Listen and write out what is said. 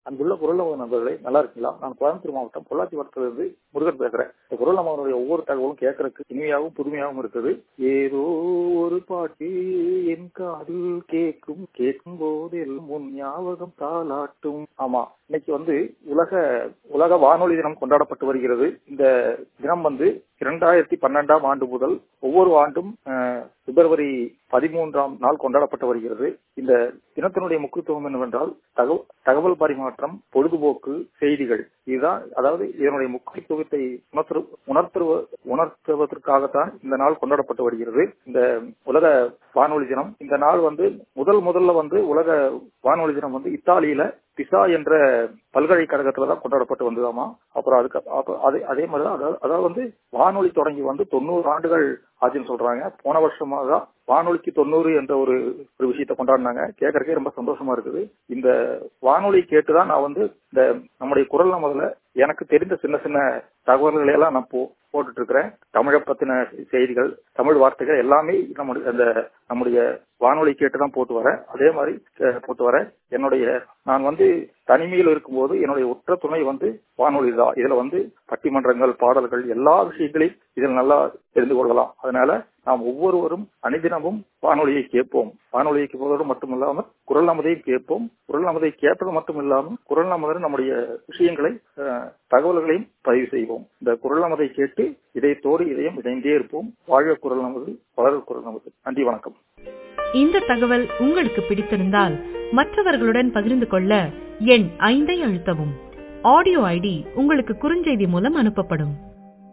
அன்புள்ள குரல் நண்பர்களே நல்லா இருக்கீங்களா நான் கோயம்புத்தூர் மாவட்டம் பொள்ளாச்சி வட்டத்திலிருந்து முருகன் பேசுறேன் இந்த குரல் நம்மளுடைய ஒவ்வொரு தகவலும் கேட்கறதுக்கு இனிமையாகவும் புதுமையாகவும் இருக்குது ஏதோ ஒரு பாட்டு என் காதில் கேட்கும் கேட்கும் போதில் முன் ஞாபகம் தாளாட்டும் ஆமா இன்னைக்கு வந்து உலக உலக வானொலி தினம் கொண்டாடப்பட்டு வருகிறது இந்த தினம் வந்து இரண்டாயிரத்தி பன்னெண்டாம் ஆண்டு முதல் ஒவ்வொரு ஆண்டும் பிப்ரவரி பதிமூன்றாம் நாள் கொண்டாடப்பட்டு வருகிறது இந்த தினத்தினுடைய முக்கியத்துவம் என்னவென்றால் தகவல் பரிமாற்றம் பொழுதுபோக்கு செய்திகள் இதுதான் அதாவது இதனுடைய முக்கியத்துவத்தை உணர்த்து உணர்த்து உணர்த்துவதற்காகத்தான் இந்த நாள் கொண்டாடப்பட்டு வருகிறது இந்த உலக வானொலி தினம் இந்த நாள் வந்து முதல் முதல்ல வந்து உலக வானொலி தினம் வந்து இத்தாலியில பிசா என்ற பல்கலைக்கழகத்துல தான் கொண்டாடப்பட்டு வந்ததாமா அப்புறம் அதுக்கு அதே அதே மாதிரிதான் அதாவது வந்து வானொலி தொடங்கி வந்து தொண்ணூறு ஆண்டுகள் ஆச்சுன்னு சொல்றாங்க போன வருஷமாக வானொலிக்கு தொண்ணூறு என்ற ஒரு ஒரு விஷயத்தை கொண்டாடினாங்க கேட்கறக்கே ரொம்ப சந்தோஷமா இருக்குது இந்த வானொலி கேட்டுதான் நான் வந்து இந்த நம்முடைய குரல் முதல்ல எனக்கு தெரிந்த சின்ன சின்ன தகவல்களை எல்லாம் நான் போ போட்டுட்டு இருக்கிறேன் தமிழை பத்தின செய்திகள் தமிழ் வார்த்தைகள் எல்லாமே நம்முடைய அந்த நம்முடைய வானொலி கேட்டு தான் போட்டு வரேன் அதே மாதிரி போட்டு வரேன் என்னுடைய நான் வந்து தனிமையில் இருக்கும்போது என்னுடைய உற்ற துணை வந்து வானொலி தான் இதுல வந்து பட்டிமன்றங்கள் பாடல்கள் எல்லா விஷயங்களையும் இதில் நல்லா தெரிந்து கொள்ளலாம் அதனால நாம் ஒவ்வொருவரும் அனுதினமும் வானொலியை கேட்போம் வானொலியை கேட்பதோடு மட்டுமில்லாமல் குரல் நமதையும் கேட்போம் குரல் நமதை கேட்பது மட்டும் இல்லாமல் குரல் நமதில் நம்முடைய விஷயங்களை தகவல்களையும் பதிவு செய்வோம் இந்த குரல் நமதை கேட்டு இதயத்தோடு இதயம் இணைந்தே இருப்போம் வாழ்க குரல் நமது வளர குரல் நமது நன்றி வணக்கம் இந்த தகவல் உங்களுக்கு பிடித்திருந்தால் மற்றவர்களுடன் பகிர்ந்து கொள்ள எண் ஐந்தை அழுத்தவும் ஆடியோ ஐடி உங்களுக்கு குறுஞ்செய்தி மூலம் அனுப்பப்படும்